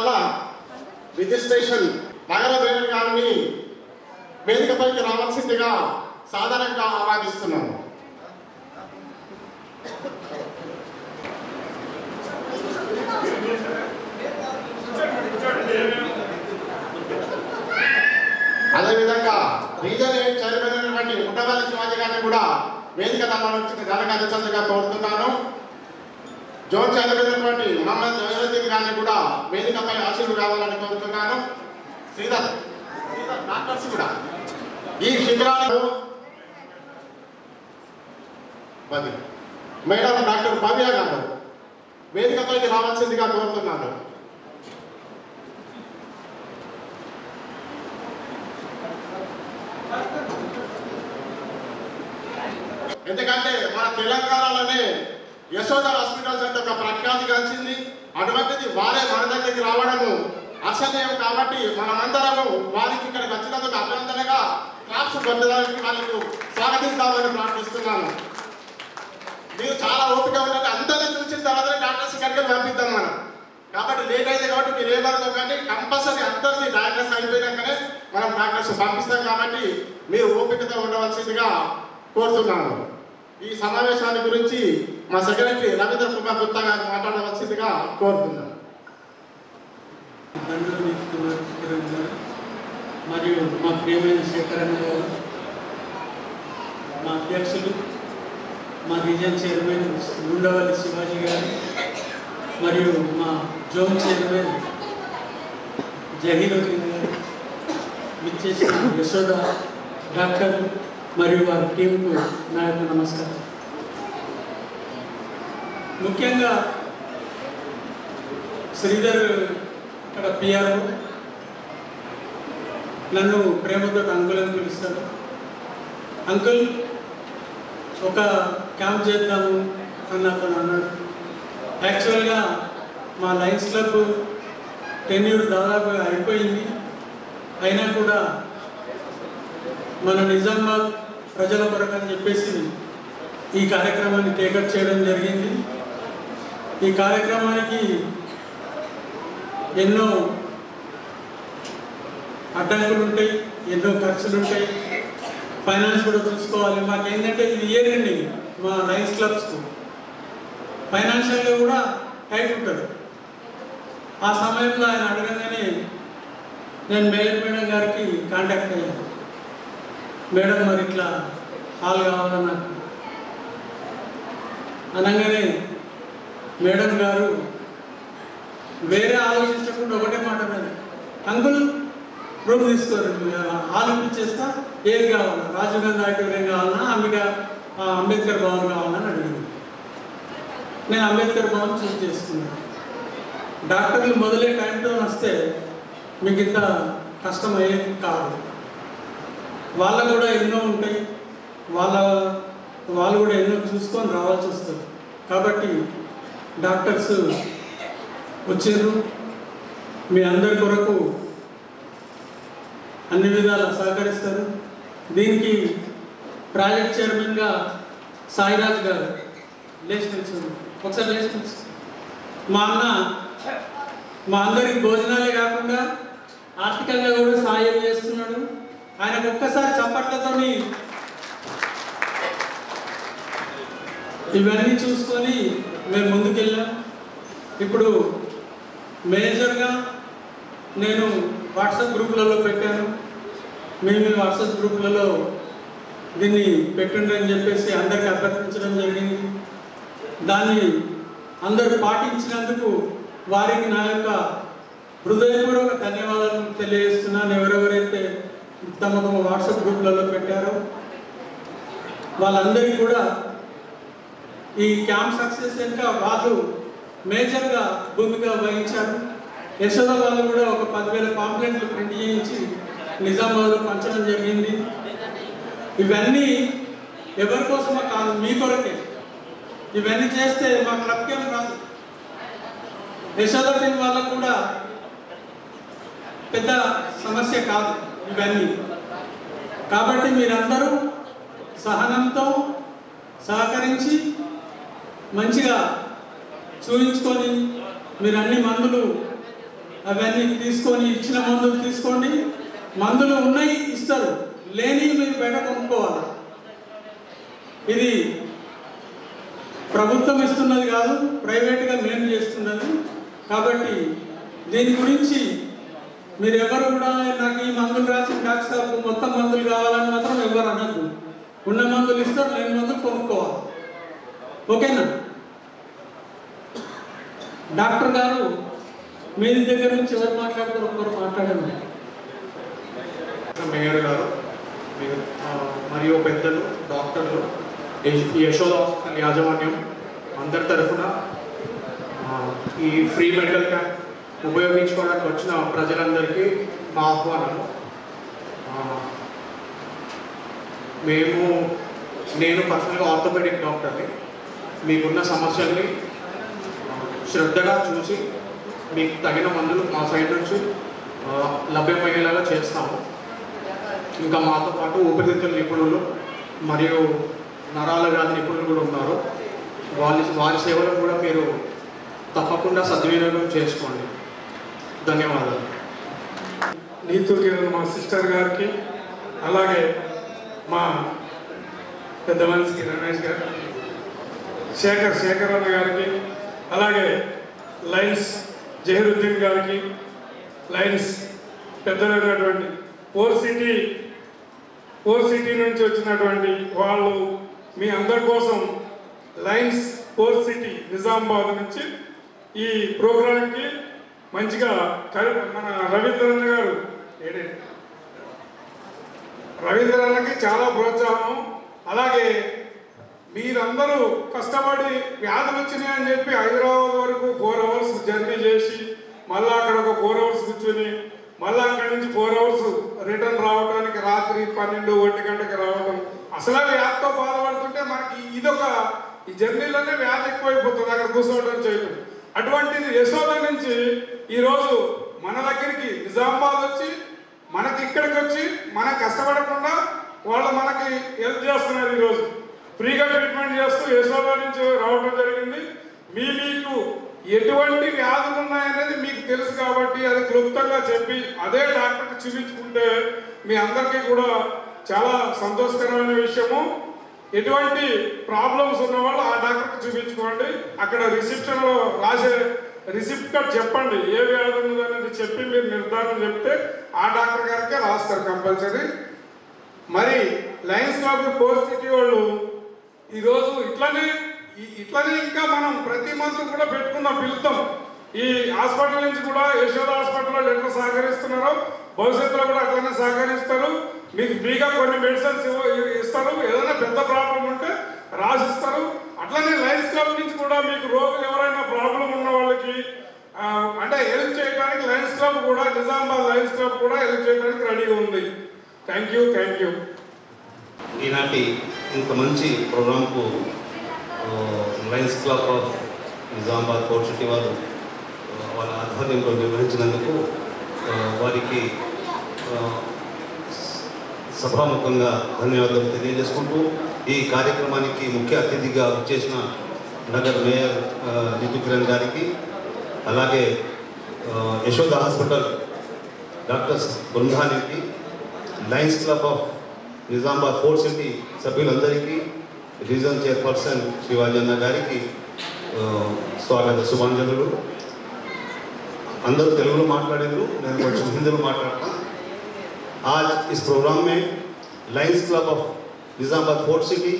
వల్ల రిజిస్ట్రేషన్ నగర మేయర్ గారిని వేదికపైకి రావాల్సిందిగా సాధారణంగా ఆహ్వానిస్తున్నాను అదేవిధంగా రీజన్ ఎయిట్ చైర్మన్ అయినటువంటి ఉండవల్లి శివాజీ గారిని కూడా వేదిక తరలించిన ఘనంగా అందించాల్సిందిగా కోరుతున్నాను జోన్ చైర్మన్ అయినటువంటి మహమ్మద్ జయరుద్దీన్ గారిని కూడా వేదికపై ఆశీర్లు రావాలని కోరుతున్నాను శ్రీధర్ శ్రీధర్ డాక్టర్స్ కూడా ఈ శిబిరాలకు పది మేడం డాక్టర్ భవ్య గారు వేదికపైకి రావాల్సిందిగా కోరుతున్నాను ఎందుకంటే మన తెలంగాణలోనే యశోద హాస్పిటల్స్ అంటే ఒక ప్రఖ్యాతి కలిసింది అటువంటిది వారే మన దగ్గరికి రావడము అసహ్యం కాబట్టి మనమందరము వారికి ఇక్కడికి వచ్చినందుకు అభినందనగా క్లాప్స్ పొందడానికి వాళ్ళకు స్వాగతిస్తామని ప్రార్థిస్తున్నాను మీరు చాలా ఓపిక ఉండాలి అందరినీ చూసిన తర్వాత డాక్టర్స్ ఇక్కడికి పంపిద్దాం మనం కాబట్టి లేట్ అయితే కాబట్టి మీరు ఏమనుకోకండి కంపల్సరీ అందరినీ డాక్టర్స్ అయిపోయినాకనే మనం డాక్టర్స్ పంపిస్తాం కాబట్టి మీరు ఓపికతో ఉండవలసిందిగా కోరుతున్నాను ఈ సమావేశాన్ని గురించి మా సెక్రటరీ రవీంద్ర కుమార్ గుప్తా గారు మాట్లాడవలసిందిగా కోరుతున్నాను దండలు ఇస్తున్నారు కిరణ్ గారు మరియు మా ప్రియమైన శేఖరన్న గారు మా అధ్యక్షులు మా రీజన్ చైర్మన్ ఉండవల్లి శివాజీ గారు మరియు మా జోన్ చైర్మన్ జహీరుద్దీన్ గారు విచ్చేసిన యశోద డాక్టర్ మరియు వారి టీంకు నా యొక్క నమస్కారం ముఖ్యంగా శ్రీధర్ ఇక్కడ పిఆర్ఓ నన్ను ప్రేమతో అంకుల్ అని పిలుస్తారు అంకుల్ ఒక క్యాంప్ చేద్దాము అని అతను అన్నాడు యాక్చువల్గా మా లయన్స్ క్లబ్ టెన్యూర్ దాదాపు అయిపోయింది అయినా కూడా మన నిజామాబాద్ ప్రజల కొరకు అని చెప్పేసి ఈ కార్యక్రమాన్ని టేకప్ చేయడం జరిగింది ఈ కార్యక్రమానికి ఎన్నో అడ్డంకులు ఉంటాయి ఎన్నో ఖర్చులు ఉంటాయి ఫైనాన్స్ కూడా చూసుకోవాలి మాకు ఏంటంటే ఇది ఇయర్ ఎండింగ్ మా లయన్స్ క్లబ్స్కు ఫైనాన్షియల్గా కూడా టైట్ ఉంటుంది ఆ సమయంలో ఆయన అడగగానే నేను మేయర్ మేడం గారికి కాంటాక్ట్ అయ్యాను మేడం మరి ఇట్లా హాల్ కావాలని నాకు అనగానే మేడం గారు వేరే ఆలోచించకుండా ఒకటే మాట మీద అంకుల్ రూమ్ తీసుకోరు హాల్ ఇప్పించేస్తా ఏది కావాలా రాజీవ్ గాంధీ ఆడిటోరియం కావాలన్నా అంబికా ఆ, అంబేద్కర్ భవన్ కావాలని అడిగింది నేను అంబేద్కర్ భవన్ చూస్ చేసుకున్నాను డాక్టర్లు మొదలే టైంతో వస్తే మీకు ఇంత కష్టం అయ్యేది కాదు వాళ్ళకు కూడా ఎన్నో ఉంటాయి వాళ్ళ వాళ్ళు కూడా ఎన్నో చూసుకొని రావాల్సి వస్తుంది కాబట్టి డాక్టర్స్ వచ్చారు మీ అందరి కొరకు అన్ని విధాలా సహకరిస్తారు దీనికి ప్రాజెక్ట్ చైర్మన్గా సాయిరాజ్ గారు లేచి నిల్చుంది ఒకసారి లేచి నిల్చు. మా అన్న మా అందరికి భోజనాలే కాకుండా ఆర్థికంగా కూడా సాయం చేస్తున్నాడు ఆయనకు ఒక్కసారి చప్పట్లతోని ఇవన్నీ చూసుకొని మేము ముందుకెళ్ళాం ఇప్పుడు మేజర్గా నేను వాట్సాప్ గ్రూపులలో పెట్టాను మేము మీ వాట్సాప్ గ్రూపులలో దీన్ని పెట్టండి అని చెప్పేసి అందరికి అభ్యర్థించడం జరిగింది దాన్ని అందరూ పాటించినందుకు వారికి నా యొక్క హృదయపూర్వక ధన్యవాదాలు తెలియజేస్తున్నాను ఎవరెవరైతే తమ తమ వాట్సాప్ గ్రూపులలో పెట్టారో వాళ్ళందరికీ కూడా ఈ క్యాంప్ సక్సెస్ వెనుక వాళ్ళు మేజర్గా భూమిక వహించారు యశోద వాళ్ళు కూడా ఒక పదివేల పాంప్లెంట్లు ప్రింట్ చేయించి నిజామాబాద్లో పంచడం జరిగింది ఇవన్నీ ఎవరి కోసమో కాదు మీ కొరకే ఇవన్నీ చేస్తే మా క్లబ్కేం కాదు యశోద టీం వాళ్ళకు కూడా పెద్ద సమస్య కాదు ఇవన్నీ కాబట్టి మీరందరూ సహనంతో సహకరించి మంచిగా చూయించుకొని మీరు అన్ని మందులు అవన్నీ తీసుకొని ఇచ్చిన మందులు తీసుకోండి మందులు ఉన్నాయి ఇస్తారు లేని మీరు బయట కొనుక్కోవాలి ఇది ప్రభుత్వం ఇస్తున్నది కాదు ప్రైవేట్గా మేము చేస్తున్నది కాబట్టి దీని గురించి మీరు ఎవరు కూడా నాకు ఈ మందులు రాసి డాక్టర్ సాబ్ మొత్తం మందులు కావాలని మాత్రం ఎవరు అనద్దు ఉన్న మందులు ఇస్తారు లేని మందులు కొనుక్కోవాలి ఓకేనా డాక్టర్ గారు మీ దగ్గర నుంచి ఎవరు మాట్లాడతారు ఒక్కరు మాట్లాడండి మేయర్ గారు మీరు, ఆ, మరియు పెద్దలు డాక్టర్లు యశ్- యశోద హాస్పిటల్ యాజమాన్యం అందరి తరఫున ఆ, ఈ ఫ్రీ మెడికల్ క్యాంప్ ఉపయోగించుకోవడానికి వచ్చిన ప్రజలందరికీ మా ఆహ్వానం ఆ, మేము నేను పర్సనల్గా ఆర్థోపెడిక్ డాక్టర్ని మీకున్న సమస్యల్ని ఆ, శ్రద్ధగా చూసి మీకు తగిన మందులు మా సైడ్ నుంచి ఆ, లభ్యమయ్యేలాగా చేస్తాము ఇంకా మాతో పాటు ఊపిరితిత్తుల నిపుణులు మరియు నరాల వ్యాధి నిపుణులు కూడా ఉన్నారు వాళ్ళ వారి సేవలను కూడా మీరు తప్పకుండా సద్వినియోగం చేసుకోండి ధన్యవాదాలు నీతులకి మా సిస్టర్ గారికి అలాగే మా పెద్ద మనిషికి రమేష్ గారు శేఖర్ శేఖర్ అన్న గారికి అలాగే లైన్స్ జహీరుద్దీన్ గారికి లైన్స్ పెద్దలైనటువంటి ఫోర్ సిటీ ఫోర్ సిటీ నుంచి వచ్చినటువంటి వాళ్ళు మీ అందరి కోసం లైన్స్ ఫోర్ సిటీ నిజామాబాద్ నుంచి ఈ ప్రోగ్రాంకి మంచిగా కరి మన రవీంద్రన్న గారు ఏడే రవీంద్రన్నకి చాలా ప్రోత్సాహం అలాగే మీరందరూ కష్టపడి వ్యాధులు వచ్చినాయని చెప్పి హైదరాబాద్ వరకు ఫోర్ అవర్స్ జర్నీ చేసి మళ్ళీ అక్కడ ఒక ఫోర్ అవర్స్ కూర్చొని మళ్ళీ అక్కడి నుంచి ఫోర్ అవర్స్ రిటర్న్ రావడానికి రాత్రి పన్నెండు ఒంటి గంటకి రావడం అసలే వ్యాధితో బాధపడుతుంటే మనకి ఇదొక ఈ జర్నీలోనే వ్యాధి ఎక్కువైపోతుంది అక్కడ కూర్చోవడం చేయడం అటువంటిది యశోద నుంచి ఈరోజు మన దగ్గరికి నిజామాబాద్ వచ్చి మనకి ఇక్కడికి వచ్చి మనం కష్టపడకుండా వాళ్ళు మనకి హెల్ప్ చేస్తున్నారు ఈరోజు ఫ్రీగా ట్రీట్మెంట్ చేస్తూ యశోద నుంచి రావడం జరిగింది మీ మీకు ఎటువంటి వ్యాధులు ఉన్నాయనేది మీకు తెలుసు కాబట్టి అది క్లుప్తంగా చెప్పి అదే డాక్టర్కి చూపించుకుంటే మీ అందరికీ కూడా చాలా సంతోషకరమైన విషయము ఎటువంటి ప్రాబ్లమ్స్ ఉన్న వాళ్ళు ఆ డాక్టర్కి చూపించుకోండి అక్కడ రిసెప్షన్లో రాసే రిసిప్ట్ కార్డ్ చెప్పండి ఏ వ్యాధి ఉన్నది అనేది చెప్పి మీరు నిర్ధారణ చెప్తే ఆ డాక్టర్ గారికే రాస్తారు కంపల్సరీ మరి లయన్స్ క్లబ్ కోర్ సిటీ వాళ్ళు ఈరోజు ఇట్లనే ఈ- ఇట్లనే ఇంకా మనం ప్రతి మంత్ కూడా పెట్టుకుందాం పిలుద్దాం ఈ హాస్పిటల్ నుంచి కూడా యశోద హాస్పిటల్ ఎట్లా సహకరిస్తున్నారో భవిష్యత్తులో కూడా అట్లనే సహకరిస్తారు మీకు ఫ్రీగా కొన్ని మెడిసిన్స్ ఇస్తారు ఏదైనా పెద్ద ప్రాబ్లం ఉంటే రాసిస్తారు అట్లనే లయన్స్ క్లబ్ నుంచి కూడా మీకు రోగులు ఎవరైనా ప్రాబ్లం ఉన్న వాళ్ళకి ఆ, అంటే హెల్ప్ చేయడానికి లయన్స్ క్లబ్ కూడా నిజామాబాద్ లయన్స్ క్లబ్ కూడా హెల్ప్ చేయడానికి రెడీగా ఉంది థ్యాంక్ యూ థ్యాంక్ యూ ఈనాటి ఇంత మంచి ప్రోగ్రాంకు ఆ, Lions Club of Nizamabad Fort City వారు ఆ, వాళ్ళ ఆధ్వర్యంలో నిర్వహించినందుకు ఆ, వారికి ఆ, సభాముఖంగా ధన్యవాదాలు తెలియజేసుకుంటూ ఈ కార్యక్రమానికి ముఖ్య అతిథిగా చేసిన నగర్ మేయర్ ఆ, నితు కిరణ్ గారికి అలాగే ఆ, యశోద హాస్పిటల్ డాక్టర్స్ బృందానికి Lions Club of Nizamabad Fort City సభ్యులందరికీ రీజన్ చైర్పర్సన్ శివాజన్న గారికి ఆ, స్వాగత శుభాంజలులు అందరూ తెలుగులో మాట్లాడారు నేను కొంచెం హిందీలో మాట్లాడతా आज इस प्रोग्राम में Lions Club of Nizamabad Fort City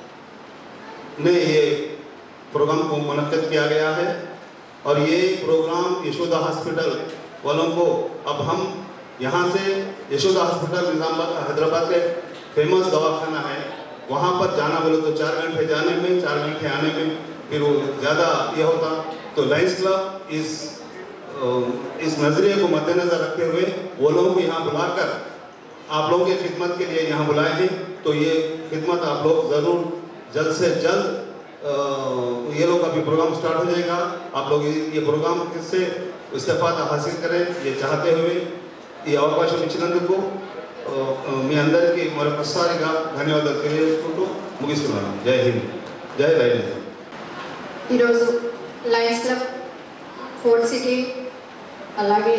ने ये प्रोग्राम को मुनद किया गया है और ये प्रोग्राम यशोदा हॉस्पिटल वालों को अब हम यहाँ से यशोदा हॉस्पिटल निज़ामाबाद हैदराबाद के फेमस दवाखाना है वहाँ पर जाना बोले तो चार घंटे जाने में चार घंटे आने में फिर वो ज़्यादा ये होता तो लाइन्स क्लब इस अ, इस नज़रिए को मद्देनज़र रखते हुए वो लोगों को यहाँ बुलाकर आप लोगों की खिदमत के लिए यहाँ बुलाए हैं तो ये खिदमत आप लोग ज़रूर जल्द से जल्द अ, ये लोग अभी प्रोग्राम स्टार्ट हो जाएगा आप लोग ये ये प्रोग्राम से इस्तेफादा हासिल करें ये चाहते हुए ఈ అవకాశం ఇచ్చినందుకు ఆ, ఆ, మీ అందరికీ మరొకసారిగా ధన్యవాదాలు తెలియజేసుకుంటూ ముగిస్తున్నాను జై హింద్ జై రైలు ఈరోజు లయన్స్ క్లబ్ ఫోర్ట్ సిటీ అలాగే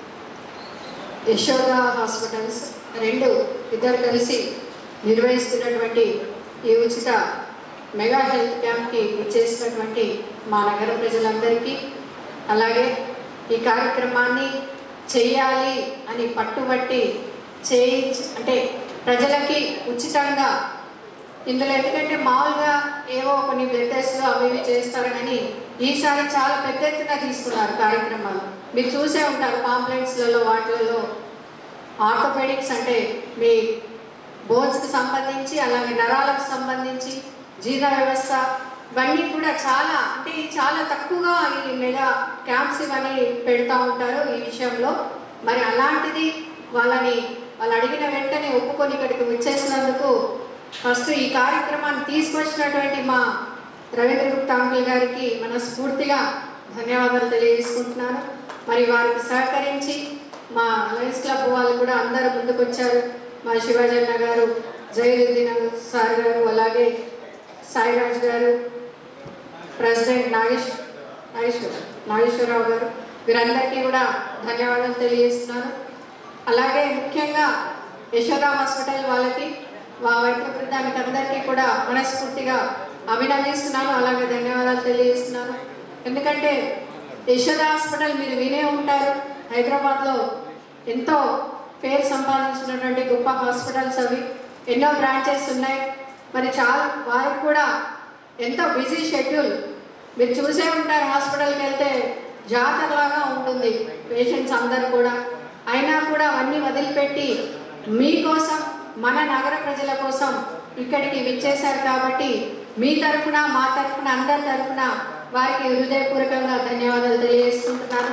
యశోద హాస్పిటల్స్ రెండు ఇద్దరు కలిసి నిర్వహిస్తున్నటువంటి ఈ ఉచిత మెగా హెల్త్ క్యాంప్కి ఇచ్చేసినటువంటి మా నగర ప్రజలందరికీ అలాగే ఈ కార్యక్రమాన్ని చెయ్యాలి అని పట్టుబట్టి చేయించి అంటే ప్రజలకి ఉచితంగా ఇందులో ఎందుకంటే మామూలుగా ఏవో కొన్ని బ్లడ్ టెస్ట్లు అవి ఇవి చేస్తారు కానీ ఈసారి చాలా పెద్ద ఎత్తున తీసుకున్నారు కార్యక్రమాలు మీరు చూసే ఉంటారు పాంప్లెంట్స్లలో వాటిలలో ఆర్థోపెడిక్స్ అంటే మీ బోన్స్కి సంబంధించి అలాగే నరాలకు సంబంధించి జీర్ణ వ్యవస్థ ఇవన్నీ కూడా చాలా అంటే ఇది చాలా తక్కువగా ఈ మెగా క్యాంప్స్ ఇవన్నీ పెడతా ఉంటారు ఈ విషయంలో మరి అలాంటిది వాళ్ళని వాళ్ళు అడిగిన వెంటనే ఒప్పుకొని ఇక్కడికి వచ్చేసినందుకు ఫస్ట్ ఈ కార్యక్రమాన్ని తీసుకొచ్చినటువంటి మా రవీంద్ర గుప్తా అంకుల్ గారికి మనస్ఫూర్తిగా ధన్యవాదాలు తెలియజేసుకుంటున్నాను మరి వారికి సహకరించి మా లయన్స్ క్లబ్ వాళ్ళు కూడా అందరూ ముందుకొచ్చారు మా శివాజన్న గారు జైలుద్దీన్ సార్ గారు అలాగే సాయిరాజ్ గారు ప్రెసిడెంట్ నాగేష్ నాగేశ్వర నాగేశ్వరరావు గారు వీరందరికీ కూడా ధన్యవాదాలు తెలియజేస్తున్నాను అలాగే ముఖ్యంగా యశోద హాస్పిటల్ వాళ్ళకి వా వైద్య బృందానికి అందరికీ కూడా మనస్ఫూర్తిగా అభినందిస్తున్నాను అలాగే ధన్యవాదాలు తెలియజేస్తున్నాను ఎందుకంటే యశోద హాస్పిటల్ మీరు వినే ఉంటారు హైదరాబాద్లో ఎంతో పేరు సంపాదించినటువంటి గొప్ప హాస్పిటల్స్ అవి ఎన్నో బ్రాంచెస్ ఉన్నాయి మరి చాలా వారికి కూడా ఎంతో బిజీ షెడ్యూల్ మీరు చూసే ఉంటారు హాస్పిటల్కి వెళ్తే జాతరలాగా ఉంటుంది పేషెంట్స్ అందరు కూడా అయినా కూడా అవన్నీ వదిలిపెట్టి మీకోసం మన నగర ప్రజల కోసం ఇక్కడికి విచ్చేశారు కాబట్టి మీ తరఫున మా తరఫున అందరి తరఫున వారికి హృదయపూర్వకంగా ధన్యవాదాలు తెలియజేసుకుంటున్నాను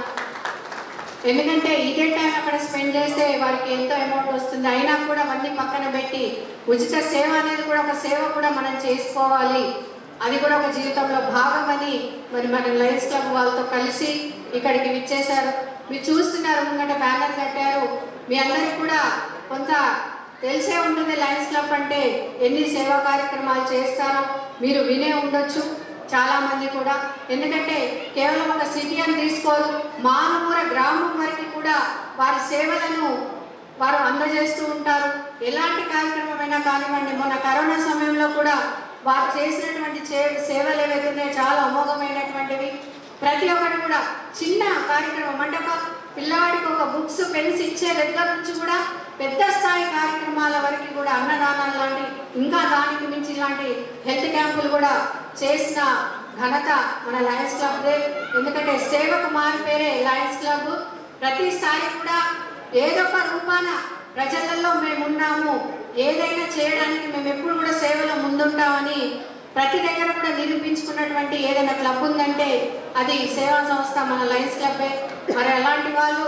ఎందుకంటే ఇదే టైం అక్కడ స్పెండ్ చేస్తే వారికి ఎంతో అమౌంట్ వస్తుంది అయినా కూడా అవన్నీ పక్కన పెట్టి ఉచిత సేవ అనేది కూడా ఒక సేవ కూడా మనం చేసుకోవాలి అది కూడా ఒక జీవితంలో భాగమని మరి మన లయన్స్ క్లబ్ వాళ్ళతో కలిసి ఇక్కడికి విచ్చేశారు మీరు చూస్తున్నారు ముంగట బ్యానర్ కట్టారు మీ అందరికి కూడా కొంత తెలిసే ఉంటుంది లయన్స్ క్లబ్ అంటే ఎన్ని సేవా కార్యక్రమాలు చేస్తారో మీరు వినే ఉండొచ్చు చాలా మంది కూడా ఎందుకంటే కేవలం ఒక సిటీ అని తీసుకోరు మానవూర గ్రామం వరకు కూడా వారి సేవలను వారు అందజేస్తూ ఉంటారు ఎలాంటి కార్యక్రమమైనా కానివ్వండి మొన్న కరోనా సమయంలో కూడా వారు చేసినటువంటి చే- సేవలు ఏవైతే ఉన్నాయో చాలా అమోఘమైనటువంటివి ప్రతి ఒక్కటి కూడా చిన్న కార్యక్రమం అంటే ఒక పిల్లవాడికి ఒక బుక్స్ పెన్స్ ఇచ్చే దగ్గర నుంచి కూడా పెద్ద స్థాయి కార్యక్రమాల వరకు కూడా అన్నదానాలు లాంటి ఇంకా దానికి మించి ఇలాంటి హెల్త్ క్యాంపులు కూడా చేసిన ఘనత మన లయన్స్ క్లబ్దే ఎందుకంటే సేవకు మారి పేరే లయన్స్ క్లబ్ ప్రతి స్థాయి కూడా ఏదో ఒక రూపాన ప్రజలలో మేము ఉన్నాము ఏదైనా చేయడానికి మేము ఎప్పుడు కూడా సేవలో ముందుంటామని ప్రతి దగ్గర కూడా నిరూపించుకున్నటువంటి ఏదైనా క్లబ్ ఉందంటే అది సేవా సంస్థ మన లయన్స్ క్లబ్బే మరి అలాంటి వాళ్ళు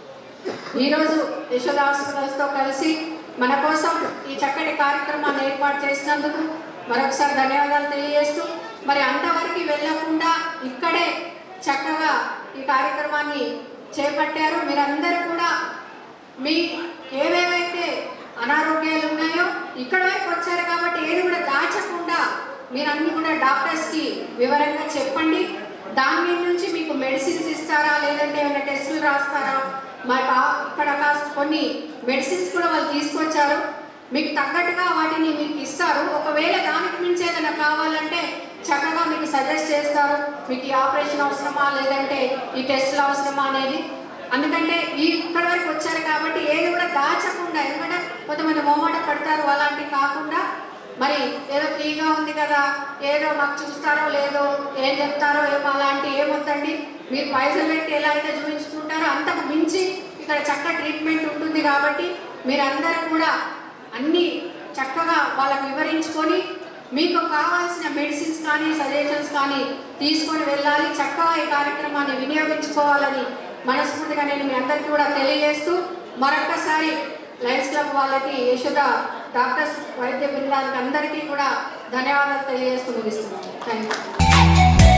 ఈరోజు యశోద హాస్పిటల్స్తో కలిసి మన కోసం ఈ చక్కటి కార్యక్రమాన్ని ఏర్పాటు చేసినందుకు మరొకసారి ధన్యవాదాలు తెలియజేస్తూ మరి అంతవరకు వెళ్ళకుండా ఇక్కడే చక్కగా ఈ కార్యక్రమాన్ని చేపట్టారు మీరందరూ కూడా మీ ఏవేవైతే అనారోగ్యాలు ఉన్నాయో ఇక్కడ వైపు వచ్చారు కాబట్టి ఏది కూడా దాచకుండా మీరు అన్ని కూడా డాక్టర్స్కి వివరంగా చెప్పండి దాని మీద నుంచి మీకు మెడిసిన్స్ ఇస్తారా లేదంటే ఏమైనా టెస్టులు రాస్తారా మాకు ఆ- ఇక్కడ కాస్త కొన్ని మెడిసిన్స్ కూడా వాళ్ళు తీసుకొచ్చారు మీకు తగ్గట్టుగా వాటిని మీకు ఇస్తారు ఒకవేళ దానికి మించి ఏదైనా కావాలంటే చక్కగా మీకు సజెస్ట్ చేస్తారు మీకు ఈ ఆపరేషన్ అవసరమా లేదంటే ఈ టెస్టులు అవసరమా అనేది అందుకంటే ఈ ఇక్కడ వరకు వచ్చారు కాబట్టి ఏది కూడా దాచకుండా ఎందుకంటే కొంతమంది మొహమాట పడతారు అలాంటివి కాకుండా మరి ఏదో ఫ్రీగా ఉంది కదా ఏదో మాకు చూస్తారో లేదో ఏం చెప్తారో ఏమో అలాంటి ఏమొద్దండి మీరు పైసలు పెట్టి ఎలా అయితే చూపించుకుంటారో అంతకు మించి ఇక్కడ చక్కగా ట్రీట్మెంట్ ఉంటుంది కాబట్టి మీరందరూ కూడా అన్ని చక్కగా వాళ్ళకి వివరించుకొని మీకు కావాల్సిన మెడిసిన్స్ కానీ సజెషన్స్ కానీ తీసుకొని వెళ్ళాలి చక్కగా ఈ కార్యక్రమాన్ని వినియోగించుకోవాలని మనస్ఫూర్తిగా నేను మీ అందరికీ కూడా తెలియజేస్తూ మరొకసారి లయన్స్ క్లబ్ వాళ్ళకి యశోద డాక్టర్స్ వైద్య బృందానికి అందరికీ కూడా ధన్యవాదాలు తెలియజేస్తూ ముగిస్తున్నాను thank you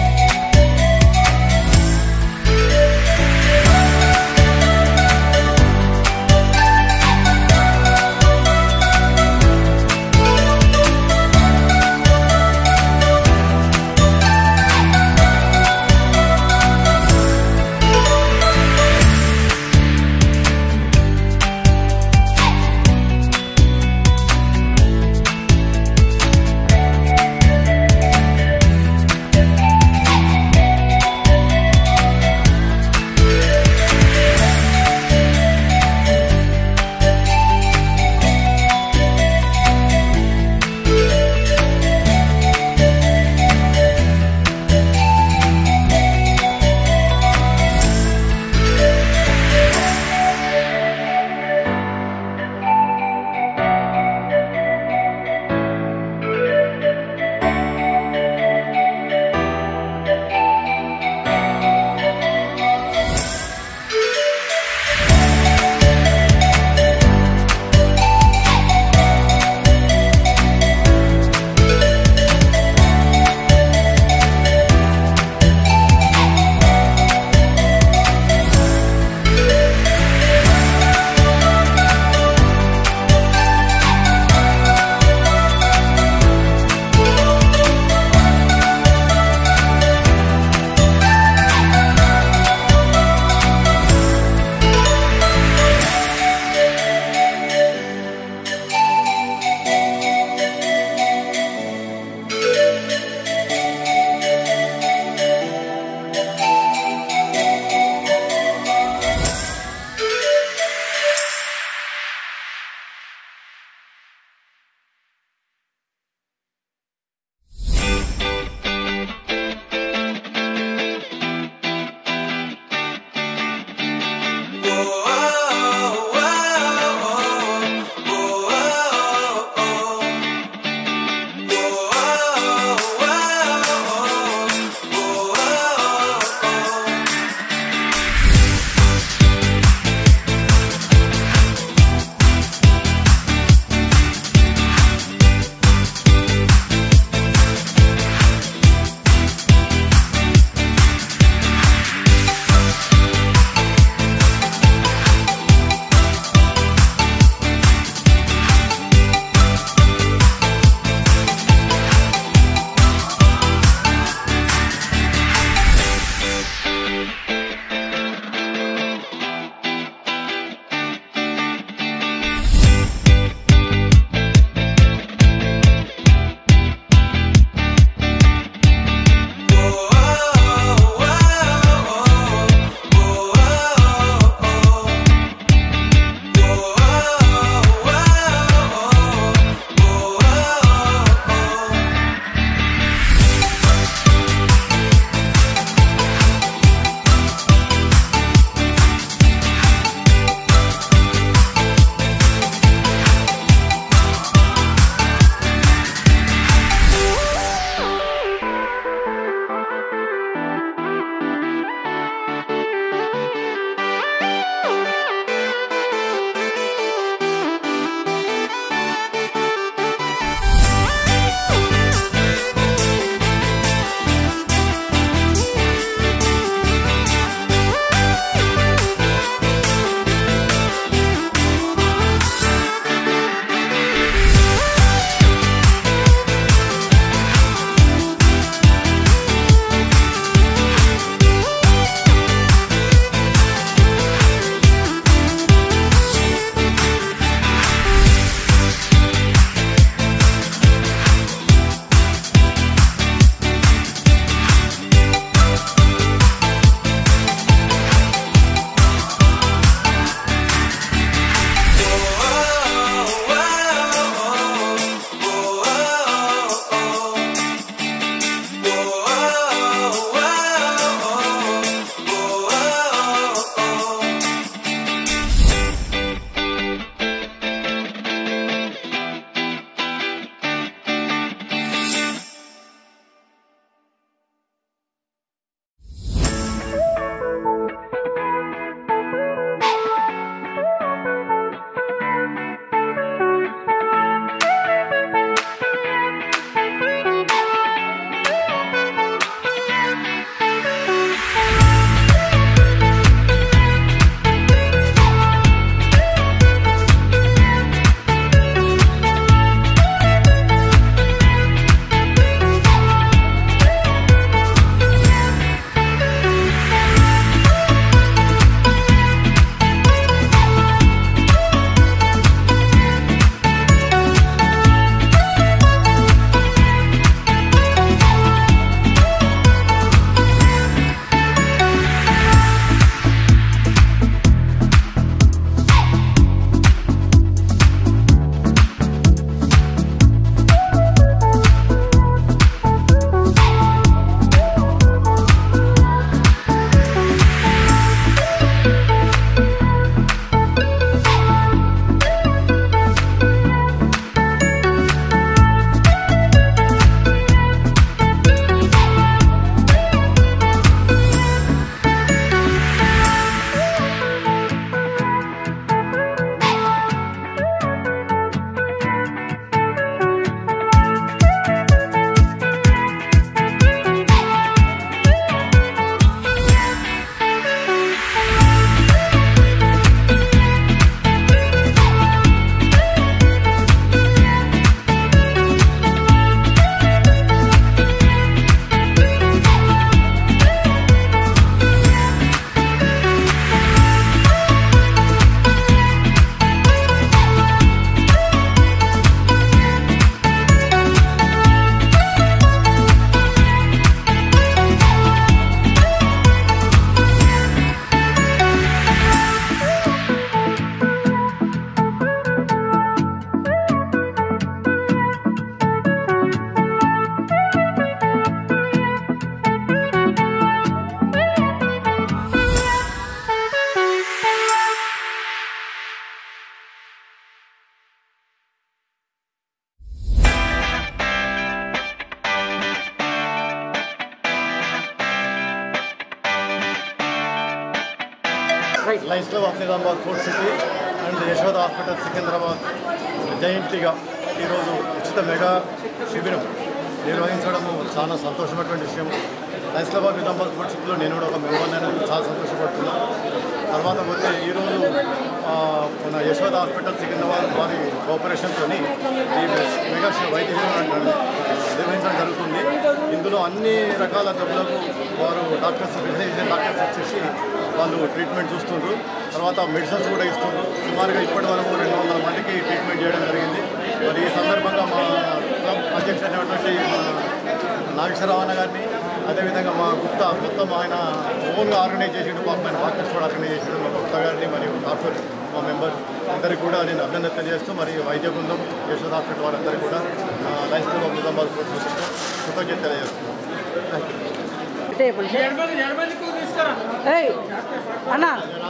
Thank Thank Lions Club of Nizamabad Fort City and Yashoda hospital Secunderabad జయంతిగా ఈరోజు ఉచిత మెగా శిబిరం నిర్వహించడము చాలా సంతోషమైనటువంటి విషయం Lions Club of Nizamabad Fort సిటీలో నేను కూడా ఒక మెంబర్ నేను చాలా సంతోషపడుతున్నాను తర్వాత పోతే ఈరోజు ఆ, మన యశోద హాస్పిటల్ సికింద్రాబాద్ వారి కోఆపరేషన్తో ఈ మెగా శి- వైద్య శిబిరం నిర్వహించడం జరుగుతుంది ఇందులో అన్ని రకాల జబ్బులకు వారు డాక్టర్స్ స్పెషలైజేషన్ డాక్టర్స్ వచ్చేసి వాళ్ళు ట్రీట్మెంట్ చూస్తుండ్రు తర్వాత మెడిసిన్స్ కూడా ఇస్తుండ్రు సుమారుగా ఇప్పటి వరకు రెండు వందల మందికి ట్రీట్మెంట్ చేయడం జరిగింది మరి ఈ సందర్భంగా మా క్లబ్ అధ్యక్షుడు అయినటువంటి మా నాగేశ్వరరావు అన్న గారిని అదేవిధంగా మా గుప్తా మొత్తం ఆయన ఓన్గా ఆర్గనైజ్ చేసిండు పాపం ఆయన బాగా కష్టపడి ఆర్గనైజ్ చేసిండు మా గుప్తా గారిని మరియు డాక్టర్ మా మెంబర్ అందరికీ కూడా నేను అభినందన తెలియజేస్తూ మరి వైద్య బృందం యశోద హాస్పిటల్ వారందరికీ కూడా లైఫ్ స్కూల్ ఆఫ్ నిజామాబాద్ కృతజ్ఞత తెలియజేస్తున్నాను థ్యాంక్ యూ ఎడమని ఎడమని తీసుకురా ఏయ్ అన్నా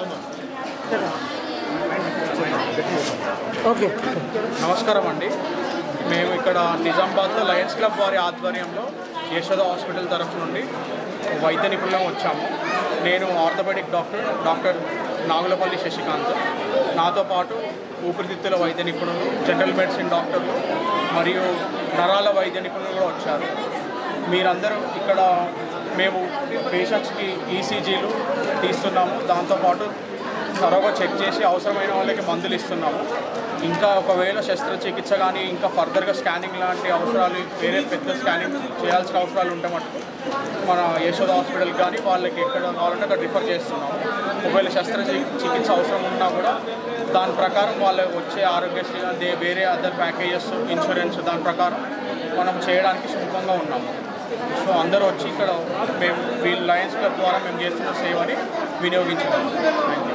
ఓకే నమస్కారం అండి మేము ఇక్కడ నిజామాబాద్లో లయన్స్ క్లబ్ వారి ఆధ్వర్యంలో యశోద హాస్పిటల్ తరఫు నుండి వైద్య నిపుణులం వచ్చాము నేను orthopaedic doctor doctor Nagulapalli Shashikanth నాతో పాటు ఊపిరితిత్తుల వైద్య నిపుణులు జనరల్ మెడిసిన్ డాక్టర్లు మరియు నరాల వైద్య నిపుణులు కూడా వచ్చారు మీరందరూ ఇక్కడ మేము పేషెంట్స్కి ఈసీజీలు తీస్తున్నాము దాంతోపాటు త్వరగా చెక్ చేసి అవసరమైన వాళ్ళకి మందులు ఇస్తున్నాము ఇంకా ఒకవేళ శస్త్రచికిత్స కానీ ఇంకా ఫర్దర్గా స్కానింగ్ లాంటి అవసరాలు వేరే పెద్ద స్కానింగ్ చేయాల్సిన అవసరాలు ఉంటే మటుకు మన యశోద హాస్పిటల్కి కానీ వాళ్ళకి ఎక్కడ కావాలంటే అక్కడ రిఫర్ చేస్తున్నాము ఒకవేళ శస్త్రచికిత్స అవసరం ఉన్నా కూడా దాని ప్రకారం వాళ్ళు వచ్చే ఆరోగ్యశ్రీ అదే వేరే అదర్ ప్యాకేజెస్ ఇన్సూరెన్స్ దాని ప్రకారం మనం చేయడానికి సుముఖంగా ఉన్నాము సో అందరూ వచ్చి ఇక్కడ మేము వీళ్ళ లయన్స్ క్లబ్ ద్వారా మేము చేస్తున్న సేవని వినియోగించాము థ్యాంక్ యూ